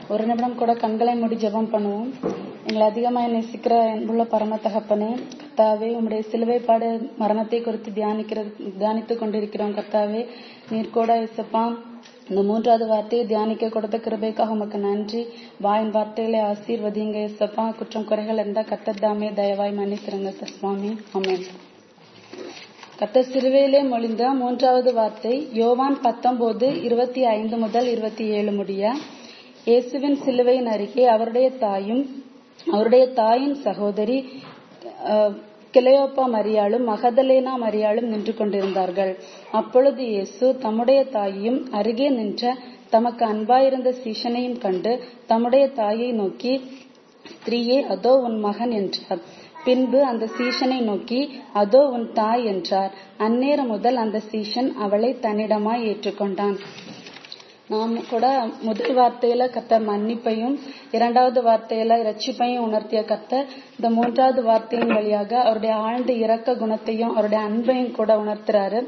ஒரு நிமிடம் கூட கண்களை மூடி ஜெபம் பண்ணுவோம் எங்களை அதிகமாக நேசிக்கிற அன்புள்ள பரம தகப்பனே கர்த்தாவே உம்முடைய சிலுவை பாடு மரணத்தை குறித்து தியானிக்கிறது தியானித்துக் கொண்டிருக்கிறோம் கர்த்தாவே நீர் கூட இசப்பா இந்த மூன்றாவது வார்த்தையை தியானிக்க கொடுத்த கிருபைக்காக உமக்கு நன்றி வாயின் வார்த்தைகளை ஆசீர்வதிங்க இசப்பா குற்றம் குறைகள் இருந்தா கர்த்தர் தாமே தயவாய் மன்னித்திருங்க சுவாமி ஆமென் கர்த்தர் சிலுவையிலே மொழிந்த மூன்றாவது வார்த்தை யோவான் பத்தொன்பது இருபத்தி ஐந்து முதல் இருபத்தி ஏழு முடிய இயேசுவின் சிலுவையின் அருகே அவருடைய தாயும் அவருடைய தாயின் சகோதரி அஹ், கிளையோப்பா மரியாளும் மகதலேனா மரியாளும் நின்று கொண்டிருந்தார்கள் அப்பொழுது இயேசு தம்முடைய தாயையும் அருகே நின்ற தமக்கு அன்பாயிருந்த சீஷனையும் கண்டு தம்முடைய தாயை நோக்கி ஸ்திரீயே அதோ உன் மகன் என்றார் பின்பு அந்த சீஷனை நோக்கி அதோ உன் தாய் என்றார் அந்நேரம் முதல் அந்த சீஷன் அவளை தன்னிடமாய் ஏற்றுக்கொண்டான் நாம் கூட முதல் வார்த்தையில கர்த்தர் மன்னிப்பையும் இரண்டாவது வார்த்தையில இரட்சிப்பையும் உணர்த்திய கர்த்தர் இந்த மூன்றாவது வார்த்தையின் வழியாக அவருடைய ஆழ்ந்த இரக்க குணத்தையும் அவருடைய அன்பையும் கூட உணர்த்துறாரு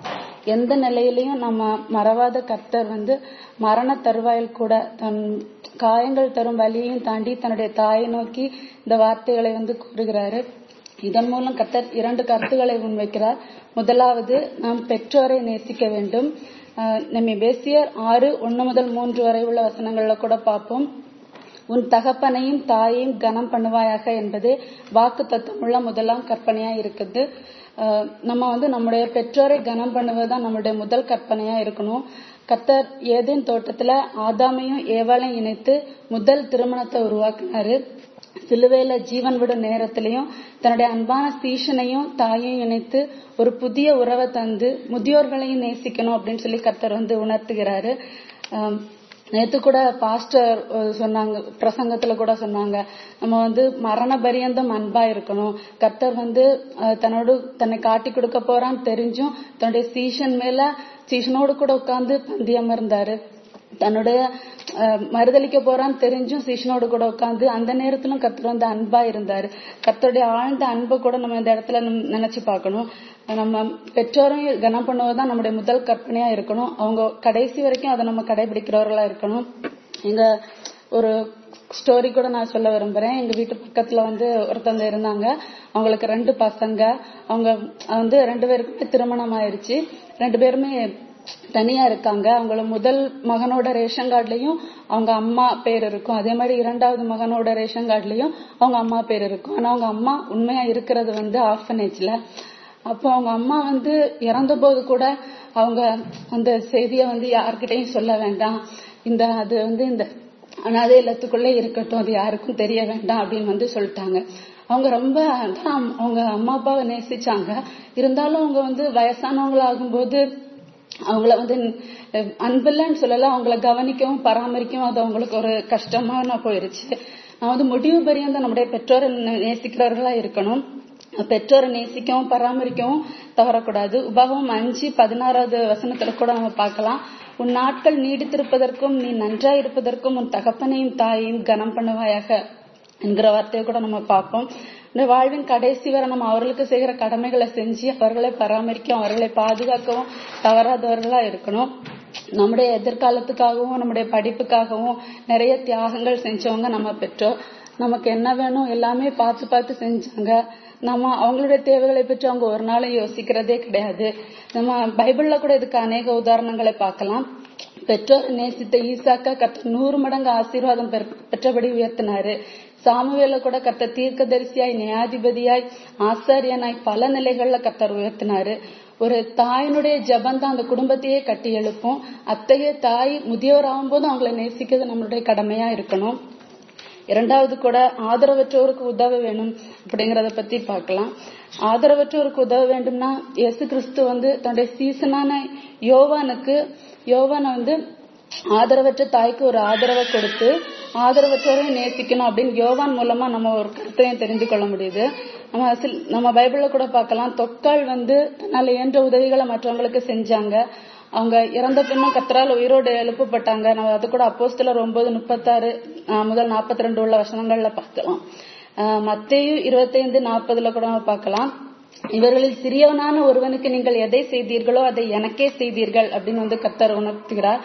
எந்த நிலையிலையும் நம்ம மறவாத கர்த்தர் வந்து மரண தருவாயில் கூட தன் காயங்கள் தரும் வலியையும் தாண்டி தன்னுடைய தாயை நோக்கி இந்த வார்த்தைகளை வந்து கூறுகிறாரு இதன் மூலம் கர்த்தர் இரண்டு கருத்துக்களை முன்வைக்கிறார் முதலாவது நாம் பெற்றோரை நேசிக்க வேண்டும் ஆஹ் நம்ம பேசியர் ஆறு ஒன்னு முதல் மூன்று வரை உள்ள வசனங்கள்ல கூட பார்ப்போம் உன் தகப்பனையும் தாயையும் கனம் பண்ணுவாயாக என்பதே வாக்கு தத்துவமுள்ள முதலாம் கற்பனையா இருக்குது ஆஹ் நம்ம வந்து நம்முடைய பெற்றோரை கனம் பண்ணுவதுதான் நம்மளுடைய முதல் கற்பனையா இருக்கணும் கர்த்தர் ஏதேன் தோட்டத்துல ஆதாமையும் ஏவாளையும் இணைத்து முதல் திருமணத்தை உருவாக்கினாரு சிலுவையில ஜீவன் விடும் நேரத்திலையும் தன்னுடைய அன்பான சீஷனையும் தாயையும் இணைத்து ஒரு புதிய உறவை தந்து முதியோர்களையும் நேசிக்கணும் அப்படின்னு சொல்லி கர்த்தர் வந்து உணர்த்துகிறாரு ஆம், நேத்து கூட பாஸ்டர் அஹ், சொன்னாங்க பிரசங்கத்துல கூட சொன்னாங்க நம்ம வந்து மரண பரியந்தம் அன்பா இருக்கணும் கர்த்தர் வந்து அஹ், தன்னோடு தன்னை காட்டி கொடுக்க போறான்னு தெரிஞ்சும் தன்னுடைய சீஷன் மேல சீஷனோடு கூட உட்கார்ந்து பந்தியம் இருந்தாரு தன்னுடைய அஹ், மறுதலிக்க போறான்னு தெரிஞ்சும் சீஷனோடு கூட உட்கார்ந்து அந்த நேரத்திலும் கர்த்தர் வந்து அன்பா இருந்தாரு கர்த்தருடைய ஆழ்ந்த அன்பை கூட நம்ம இந்த இடத்துல நம்ம நினைச்சு பார்க்கணும் நம்ம பெற்றோரையும் கனம் பண்ணுவதுதான் நம்முடைய முதல் கற்பனையா இருக்கணும் அவங்க கடைசி வரைக்கும் அதை நம்ம கடைபிடிக்கிறவர்களா இருக்கணும் எங்க ஒரு ஸ்டோரி கூட நான் சொல்ல விரும்புறேன் எங்க வீட்டு பக்கத்துல வந்து ஒருத்தவங்க இருந்தாங்க அவங்களுக்கு ரெண்டு பசங்க அவங்க வந்து ரெண்டு பேருக்குமே திருமணம் ஆயிருச்சு ரெண்டு பேருமே தனியா இருக்காங்க அவங்கள முதல் மகனோட ரேஷன் கார்டுலயும் அவங்க அம்மா பேர் இருக்கும் அதே மாதிரி இரண்டாவது மகனோட ரேஷன் கார்டுலயும் அவங்க அம்மா பேர் இருக்கும் ஆனா அவங்க அம்மா உண்மையா இருக்கிறது வந்து ஆர்ஃபனேஜ்ல அப்போ அவங்க அம்மா வந்து இறந்த போது கூட அவங்க அந்த செய்தியை வந்து யார்கிட்டயும் சொல்ல வேண்டாம் இந்த அது வந்து இந்த அனாதை இல்லத்துக்குள்ளே இருக்கட்டும் அது யாருக்கும் தெரிய வேண்டாம் அப்படின்னு வந்து சொல்லிட்டாங்க அவங்க ரொம்ப அதான் அவங்க அம்மா அப்பாவை நேசிச்சாங்க இருந்தாலும் அவங்க வந்து வயசானவங்களாகும்போது அவங்கள வந்து அஹ், அன்பில்லன்னு சொல்லல அவங்கள கவனிக்கவும் பராமரிக்கவும் அது அவங்களுக்கு ஒரு கஷ்டமான போயிருச்சு நான் வந்து முடிவு பரியந்த நம்முடைய பெற்றோரை நே- நேசிக்கிறவர்களா இருக்கணும் பெற்றோரை நேசிக்கவும் பராமரிக்கவும் தவறக்கூடாது உபாகமம் அஞ்சு பதினாறாவது வசனத்துல கூட நம்ம பார்க்கலாம் உன் நாட்கள் நீடித்திருப்பதற்கும் நீ நன்றாய் இருப்பதற்கும் உன் தகப்பனையும் தாயையும் கனம் பண்ணுவாயாக என்கிற வார்த்தையை கூட நம்ம பார்ப்போம் இந்த வாழ்வின் கடைசி வரை நம்ம அவர்களுக்கு செய்கிற கடமைகளை செஞ்சு அவர்களை பராமரிக்கவும் அவர்களை பாதுகாக்கவும் தவறாதவர்களா இருக்கணும் நம்முடைய எதிர்காலத்துக்காகவும் நம்முடைய படிப்புக்காகவும் நிறைய தியாகங்கள் செஞ்சவங்க நம்ம பெற்றோர் நமக்கு என்ன வேணும் எல்லாமே பார்த்து பார்த்து செஞ்சாங்க நம்ம அவங்களுடைய தேவைகளை பற்றி அவங்க ஒரு நாளும் யோசிக்கிறதே கிடையாது நம்ம பைபிள்ல கூட இதுக்கு அநேக உதாரணங்களை பார்க்கலாம் பெற்றோர் நேசித்த ஈசாக்கா கர்த்தர் நூறு மடங்கு ஆசீர்வாதம் பெற்- பெற்றபடி உயர்த்தினாரு சாமுவேல கூட கர்த்தர் தீர்க்கதரிசியாய் நியாயாதிபதியாய் ஆசாரியனாய் பல நிலைகள்ல கர்த்தர் உயர்த்தினாரு ஒரு தாயினுடைய ஜபம் தான் அந்த குடும்பத்தையே கட்டி எழுப்பும் அத்தகைய தாய் முதியோராகும் போது அவங்களை நேசிக்கிறது நம்மளுடைய கடமையா இருக்கணும் இரண்டாவது கூட ஆதரவற்றோருக்கு உதவ வேணும் அப்படிங்கறத பத்தி பார்க்கலாம் ஆதரவற்றோருக்கு உதவ வேண்டும்னா இயேசு கிறிஸ்து வந்து தன்னுடைய சீசனான யோவானுக்கு யோவானை வந்து ஆதரவற்ற தாய்க்கு ஒரு ஆதரவை கொடுத்து ஆதரவற்றோரையும் நேசிக்கணும் அப்படின்னு யோவான் மூலமா நம்ம ஒரு கருத்தையும் தெரிந்து கொள்ள முடியுது நம்ம சில- நம்ம பைபிள்ல கூட பார்க்கலாம் தொக்கால் வந்து தன்னால இயன்ற உதவிகளை மற்றவங்களுக்கு செஞ்சாங்க அவங்க இறந்த பின்னும் கத்தரால் உயிரோடு எழுப்பப்பட்டாங்க நம்ம அது கூட அப்போஸ்தலர் ஒன்பது முப்பத்தாறு ஆஹ் முதல் நாற்பத்தி ரெண்டு உள்ள வசனங்கள்ல பார்க்கலாம் ஆஹ் மத்தேயு இருபத்தைந்து நாற்பதுல கூட நம்ம பார்க்கலாம் இவர்களில் சிறியவனான ஒருவனுக்கு நீங்கள் எதை செய்தீர்களோ அதை எனக்கே செய்தீர்கள் அப்படின்னு வந்து கத்தர் உணர்த்துகிறார்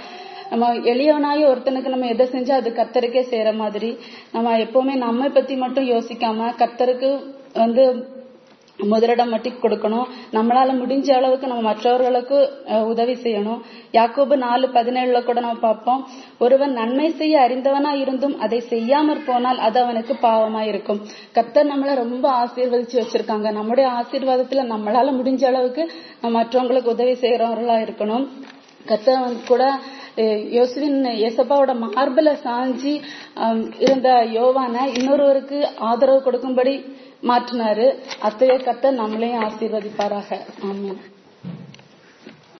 நம்ம எளியவனாய் ஒருத்தனுக்கு நம்ம எதை செஞ்சா அது கர்த்தருக்கே சேர மாதிரி நம்ம எப்பவுமே நம்மை பத்தி மட்டும் யோசிக்காம கர்த்தருக்கு வந்து முதலிடம் மட்டும் கொடுக்கணும் நம்மளால முடிஞ்ச அளவுக்கு நம்ம மற்றவர்களுக்கு அஹ், உதவி செய்யணும் யாக்கோபு நாலு பதினேழுல கூட நம்ம பார்ப்போம் ஒருவன் நன்மை செய்ய அறிந்தவனா இருந்தும் அதை செய்யாமற் போனால் அது அவனுக்கு பாவமா இருக்கும் கர்த்தர் நம்மள ரொம்ப ஆசீர்வதிச்சு வச்சிருக்காங்க நம்முடைய ஆசீர்வாதத்துல நம்மளால முடிஞ்ச அளவுக்கு நம்ம மற்றவங்களுக்கு உதவி செய்யறவங்களா இருக்கணும் கர்த்தர் வந்து கூட அஹ், யோசுவின் ஏசப்பாவோட மார்பில சாஞ்சி ஆம், இருந்த யோவான இன்னொருவருக்கு ஆதரவு கொடுக்கும்படி மாற்றினாரு அத்தைய கர்த்தர் நம்மளையும் ஆசீர்வதிப்பாராக ஆமென்